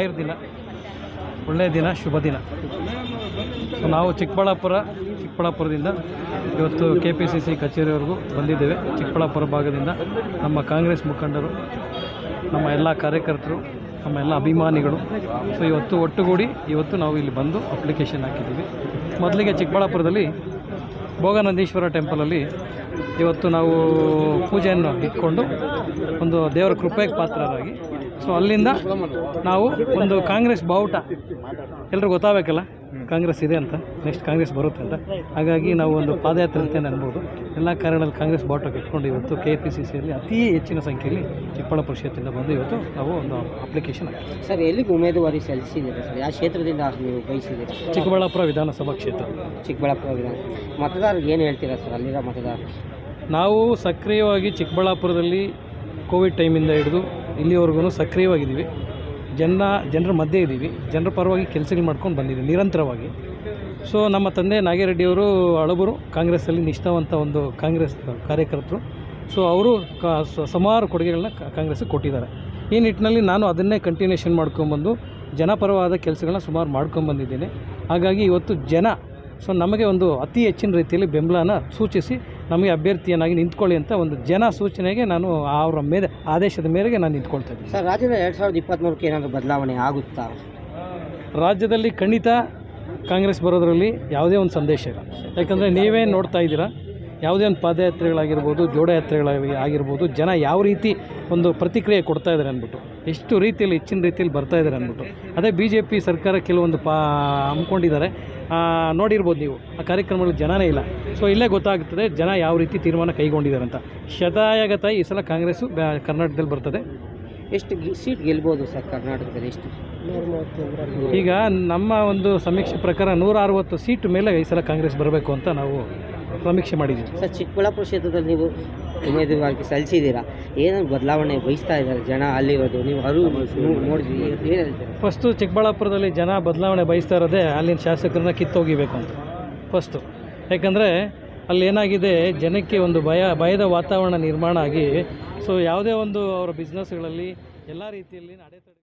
ಮಹಿಳೆಯರ ದಿನ ಒಳ್ಳೆಯ ದಿನ ಶುಭ ದಿನ ಸೊ ನಾವು ಚಿಕ್ಕಬಳ್ಳಾಪುರ ಚಿಕ್ಕಬಳ್ಳಾಪುರದಿಂದ ಇವತ್ತು ಕೆ ಪಿ ಸಿ ಸಿ ಕಚೇರಿವರೆಗೂ ಬಂದಿದ್ದೇವೆ ಚಿಕ್ಕಬಳ್ಳಾಪುರ ಭಾಗದಿಂದ ನಮ್ಮ ಕಾಂಗ್ರೆಸ್ ಮುಖಂಡರು ನಮ್ಮ ಎಲ್ಲ ಕಾರ್ಯಕರ್ತರು ನಮ್ಮ ಎಲ್ಲ ಅಭಿಮಾನಿಗಳು ಸೊ ಇವತ್ತು ಒಟ್ಟುಗೂಡಿ ಇವತ್ತು ನಾವು ಇಲ್ಲಿ ಬಂದು ಅಪ್ಲಿಕೇಶನ್ ಹಾಕಿದ್ದೀವಿ ಮೊದಲಿಗೆ ಚಿಕ್ಕಬಳ್ಳಾಪುರದಲ್ಲಿ ಭೋಗನಂದೀಶ್ವರ ಟೆಂಪಲಲ್ಲಿ ಇವತ್ತು ನಾವು ಪೂಜೆಯನ್ನು ಇಟ್ಕೊಂಡು ಒಂದು ದೇವರ ಕೃಪೆಗೆ ಪಾತ್ರರಾಗಿ ಸೊ ಅಲ್ಲಿಂದ ನಾವು ಒಂದು ಕಾಂಗ್ರೆಸ್ ಬಾವುಟ ಎಲ್ಲರೂ ಗೊತ್ತಾಗಬೇಕಲ್ಲ ಕಾಂಗ್ರೆಸ್ ಇದೆ ಅಂತ ನೆಕ್ಸ್ಟ್ ಕಾಂಗ್ರೆಸ್ ಬರುತ್ತೆ ಅಂತ ಹಾಗಾಗಿ ನಾವು ಒಂದು ಪಾದಯಾತ್ರೆ ಅಂತ ಅನ್ಬೋದು ಎಲ್ಲ ಕಾರಣದಲ್ಲಿ ಕಾಂಗ್ರೆಸ್ ಬಾವುಟ ಇಟ್ಕೊಂಡು ಇವತ್ತು ಕೆ ಪಿ ಸಿ ಸಿಯಲ್ಲಿ ಅತಿ ಹೆಚ್ಚಿನ ಸಂಖ್ಯೆಯಲ್ಲಿ ಚಿಕ್ಕಬಳ್ಳಾಪುರ ಕ್ಷೇತ್ರದಿಂದ ಬಂದು ಇವತ್ತು ನಾವು ಒಂದು ಅಪ್ಲಿಕೇಶನ್ ಹಾಕಿದ್ದೀವಿ ಸರ್ ಎಲ್ಲಿಗೆ ಉಮೇದುವಾರಿ ಸಲ್ಲಿಸಿದ್ದೀರಾ ಸರ್ ಯಾವ ಕ್ಷೇತ್ರದಿಂದ ನೀವು ಬಯಸಿದ್ದೀರಾ ಚಿಕ್ಕಬಳ್ಳಾಪುರ ವಿಧಾನಸಭಾ ಕ್ಷೇತ್ರ ಚಿಕ್ಕಬಳ್ಳಾಪುರ ವಿಧಾನ ಮತದಾರರಿಗೆ ಏನು ಹೇಳ್ತೀರಾ ಸರ್ ಅಲ್ಲಿರೋ ಮತದಾರರು ನಾವು ಸಕ್ರಿಯವಾಗಿ ಚಿಕ್ಕಬಳ್ಳಾಪುರದಲ್ಲಿ ಕೋವಿಡ್ ಟೈಮಿಂದ ಹಿಡಿದು ಇಲ್ಲಿವರೆಗೂ ಸಕ್ರಿಯವಾಗಿದ್ದೀವಿ ಜನ ಜನರ ಮಧ್ಯೆ ಇದ್ದೀವಿ ಜನರ ಪರವಾಗಿ ಕೆಲಸಗಳು ಮಾಡ್ಕೊಂಡು ಬಂದಿದ್ದೀವಿ ನಿರಂತರವಾಗಿ ಸೊ ನಮ್ಮ ತಂದೆ ನಾಗಿರೆಡ್ಡಿಯವರು ಹಳಬರು ಕಾಂಗ್ರೆಸ್ಸಲ್ಲಿ ನಿಷ್ಠಾವಂತ ಒಂದು ಕಾಂಗ್ರೆಸ್ ಕಾರ್ಯಕರ್ತರು ಸೊ ಅವರು ಕ ಸ- ಸುಮಾರು ಕೊಡುಗೆಗಳನ್ನ ಕಾ- ಕಾಂಗ್ರೆಸ್ಸಿಗೆ ಕೊಟ್ಟಿದ್ದಾರೆ ಈ ನಿಟ್ಟಿನಲ್ಲಿ ನಾನು ಅದನ್ನೇ ಕಂಟಿನ್ಯೂಷನ್ ಮಾಡ್ಕೊಂಬಂದು ಜನಪರವಾದ ಕೆಲಸಗಳನ್ನ ಸುಮಾರು ಮಾಡ್ಕೊಂಬಂದಿದ್ದೇನೆ ಹಾಗಾಗಿ ಇವತ್ತು ಜನ ಸೊ ನಮಗೆ ಒಂದು ಅತಿ ಹೆಚ್ಚಿನ ರೀತಿಯಲ್ಲಿ ಬೆಂಬಲನ ಸೂಚಿಸಿ ನಮಗೆ ಅಭ್ಯರ್ಥಿಯನ್ನಾಗಿ ನಿಂತ್ಕೊಳ್ಳಿ ಅಂತ ಒಂದು ಜನ ಸೂಚನೆಗೆ ನಾನು ಅವರ ಮೇಲೆ ಆದೇಶದ ಮೇರೆಗೆ ನಾನು ನಿಂತ್ಕೊಳ್ತಾ ಇದ್ದೀನಿ ಸರ್ ರಾಜ್ಯದ ಎರಡು ಸಾವಿರದ ಇಪ್ಪತ್ತ್ಮೂರಕ್ಕೆ ಏನಾದರೂ ಬದಲಾವಣೆ ಆಗುತ್ತಾ ರಾಜ್ಯದಲ್ಲಿ ಖಂಡಿತ ಕಾಂಗ್ರೆಸ್ ಬರೋದರಲ್ಲಿ ಯಾವುದೇ ಒಂದು ಸಂದೇಶ ಇಲ್ಲ ಯಾಕಂದರೆ ನೀವೇ ನೋಡ್ತಾ ಇದ್ದೀರಾ ಯಾವುದೇ ಒಂದು ಪಾದಯಾತ್ರೆಗಳಾಗಿರ್ಬೋದು ಜೋಡಯಾತ್ರೆಗಳಾಗಿ ಆಗಿರ್ಬೋದು ಜನ ಯಾವ ರೀತಿ ಒಂದು ಪ್ರತಿಕ್ರಿಯೆ ಕೊಡ್ತಾ ಇದ್ದಾರೆ ಅಂದ್ಬಿಟ್ಟು ಎಷ್ಟು ರೀತಿಯಲ್ಲಿ ಹೆಚ್ಚಿನ ರೀತಿಯಲ್ಲಿ ಬರ್ತಾ ಇದ್ದಾರೆ ಅಂದ್ಬಿಟ್ಟು ಅದೇ ಬಿ ಜೆ ಪಿ ಸರ್ಕಾರ ಕೆಲವೊಂದು ಪಾ ಹಮ್ಮಿಕೊಂಡಿದ್ದಾರೆ ನೋಡಿರ್ಬೋದು ನೀವು ಆ ಕಾರ್ಯಕ್ರಮಗಳು ಜನನೇ ಇಲ್ಲ ಸೊ ಇಲ್ಲೇ ಗೊತ್ತಾಗ್ತದೆ ಜನ ಯಾವ ರೀತಿ ತೀರ್ಮಾನ ಕೈಗೊಂಡಿದ್ದಾರೆ ಅಂತ ಶತಾಯಗತ ಈ ಸಲ ಕಾಂಗ್ರೆಸ್ಸು ಬ್ಯಾ- ಕರ್ನಾಟಕದಲ್ಲಿ ಬರ್ತದೆ ಎಷ್ಟು ಗಿ- ಸೀಟ್ ಗೆಲ್ಬೋದು ಸರ್ ಕರ್ನಾಟಕದಲ್ಲಿ ಎಷ್ಟು ಈಗ ನಮ್ಮ ಒಂದು ಸಮೀಕ್ಷೆ ಪ್ರಕಾರ ನೂರ ಅರವತ್ತು ಸೀಟ್ ಮೇಲೆ ಈ ಸಲ ಕಾಂಗ್ರೆಸ್ ಬರಬೇಕು ಅಂತ ನಾವು ಸಮೀಕ್ಷೆ ಮಾಡಿದ್ದೀವಿ ಸರ್ ಚಿಕ್ಕಬಳ್ಳಾಪುರ ಕ್ಷೇತ್ರದಲ್ಲಿ ನೀವು ಉಮೇದುವಾರಿಕೆ ಸಲ್ಲಿಸಿದ್ದೀರಾ ಏನೇನು ಬದಲಾವಣೆ ಬಯಸ್ತಾ ಇದ್ದಾರೆ ಜನ ಅಲ್ಲಿರೋದು ನೀವು ಅರು ನೋಡಿದ್ವಿ ಏನು ಹೇಳ್ತೀರಾ ಫಸ್ಟು ಚಿಕ್ಕಬಳ್ಳಾಪುರದಲ್ಲಿ ಜನ ಬದಲಾವಣೆ ಬಯಸ್ತಾ ಇರೋದೇ ಅಲ್ಲಿನ ಶಾಸಕರನ್ನ ಕಿತ್ತೋಗಿಬೇಕು ಅಂತ ಫಸ್ಟು ಯಾಕಂದರೆ ಅಲ್ಲಿ ಏನಾಗಿದೆ ಜನಕ್ಕೆ ಒಂದು ಭಯ ಭಯದ ವಾತಾವರಣ ನಿರ್ಮಾಣ ಆಗಿ ಸೊ ಯಾವುದೇ ಒಂದು ಅವರ ಬಿಸ್ನೆಸ್ಗಳಲ್ಲಿ ಎಲ್ಲ ರೀತಿಯಲ್ಲಿ ಅಡೆತಡೆ